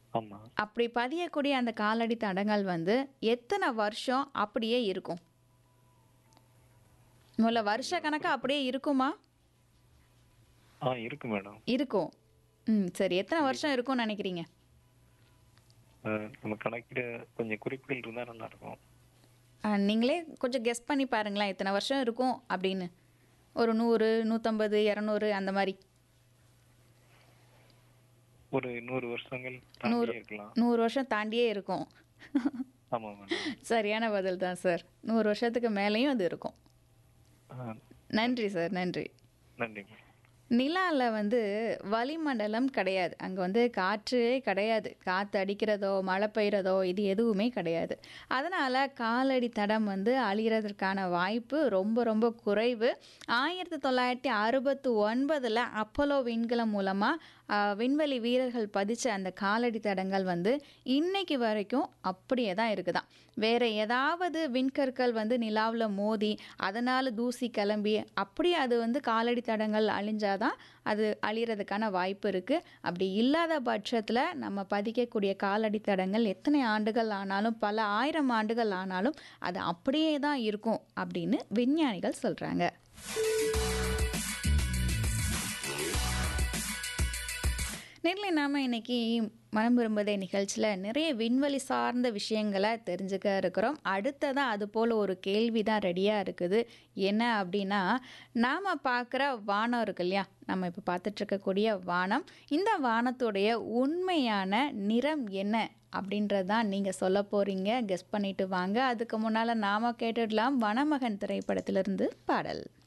ஆமா அப்படி பதியக்கூடிய அந்த காலடி தடங்கள் வந்து எத்தனை வருஷம் அப்படியே இருக்கும் முதல்ல வருஷ கணக்கா அப்படியே இருக்குமா ஆ இருக்கு மேடம் இருக்கும் ம் சரி எத்தனை வருஷம் இருக்கும்னு நினைக்கிறீங்க அஹ், நம்ம கணக்கிட கொஞ்சம் குறிப்புகள் இருந்தா நல்லா இருக்கும் ஆ, நீங்களே கொஞ்சம் கெஸ் பண்ணி பாருங்களேன் எத்தனை வருஷம் இருக்கும் அப்படின்னு ஒரு நூறு நூற்றம்பது இரநூறு அந்த மாதிரி ஒரு நூறு வருஷங்கள் தாண்டியே இருக்கலாம் நூறு வருஷம் தாண்டியே இருக்கும் ஆமா மேடம் சரியான பதில் தான் சார் நூறு வருஷத்துக்கு மேலேயும் அது இருக்கும் ஆ, நன்றி சார் நன்றி நன்றி மேடம் நிலாவில் வந்து வளிமண்டலம் கிடையாது அங்கே வந்து காற்றே கிடையாது காற்று அடிக்கிறதோ மழை பெய்கிறதோ இது எதுவுமே கிடையாது அதனால் காலடி தடம் வந்து அழிகிறதுக்கான வாய்ப்பு ரொம்ப ரொம்ப குறைவு ஆயிரத்தி தொள்ளாயிரத்தி அறுபத்தி ஒன்பதில் அப்போலோ விண்கலம் மூலமாக விண்வெளி வீரர்கள் பதிச்ச அந்த காலடி தடங்கள் வந்து இன்னைக்கு வரைக்கும் அப்படியே தான் இருக்குதாம் வேற ஏதாவது விண்கற்கள் வந்து நிலாவில் மோதி அதனால் தூசி கிளம்பி அப்படியே அது வந்து காலடி தடங்கள் அழிஞ்சாதான் அது அழியறதுக்கான வாய்ப்பு இருக்குது அப்படி இல்லாத பட்சத்தில் நம்ம பதிக்கக்கூடிய காலடி தடங்கள் எத்தனை ஆண்டுகள் ஆனாலும் பல ஆயிரம் ஆண்டுகள் ஆனாலும் அது அப்படியே தான் இருக்கும் அப்படின்னு விஞ்ஞானிகள் சொல்கிறாங்க நேரில் நாம் இன்னைக்கு மனம் விரும்புதே நிகழ்ச்சியில் நிறைய விண்வெளி சார்ந்த விஷயங்களை தெரிஞ்சுக்க இருக்கிறோம் அடுத்ததாக அது போல் ஒரு கேள்வி தான் ரெடியாக இருக்குது என்ன அப்படின்னா நாம் பார்க்குற வானம் இருக்கு இல்லையா நம்ம இப்போ பார்த்துட்ருக்கக்கூடிய வானம் இந்த வானத்துடைய உண்மையான நிறம் என்ன அப்படின்றது தான் நீங்கள் சொல்ல போகிறீங்க கெஸ் பண்ணிட்டு வாங்க அதுக்கு முன்னால் நாம் கேட்டுடலாம் வனமகன் திரைப்படத்திலிருந்து பாடல்